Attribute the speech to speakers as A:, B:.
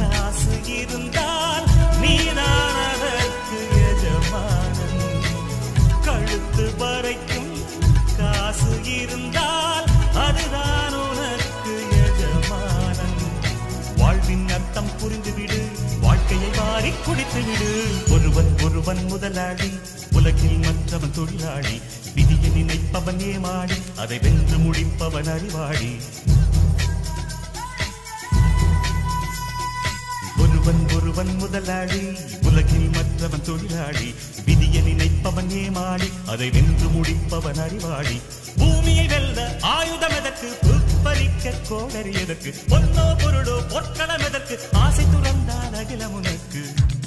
A: காசு இருந்தால் நீதான் அதற்கு எஜமானன் கழுத்து வரைக்கும் காசு இருந்தால் அதுதான் உனக்கு எஜமானன் வாழ்வின் அர்த்தம் புரிந்துவிடு வாழ்க்கையை வாரி குடித்து விடு ஒருவன் ஒருவன் முதலாளி உலகில் மற்றவன் தொழிலாளி விதியை நினைப்பவன் ஏமாடி அதை வென்று முடிப்பவன் அறிவாளி ஒருவன் ஒருவன் முதலாளி உலகில் மற்றவன் தொழிலாளி விதியை நினைப்பவன் ஏமாடி அதை வென்று முடிப்பவன் அறிவாளி பூமியை வெல்ல ஆயுதம் எதற்கு புப்பரிக்க கோடரி எதற்கு பொன்னோ பொருளோ பொற்களம் எதற்கு ஆசை துறந்தால் அகிலம் உனக்கு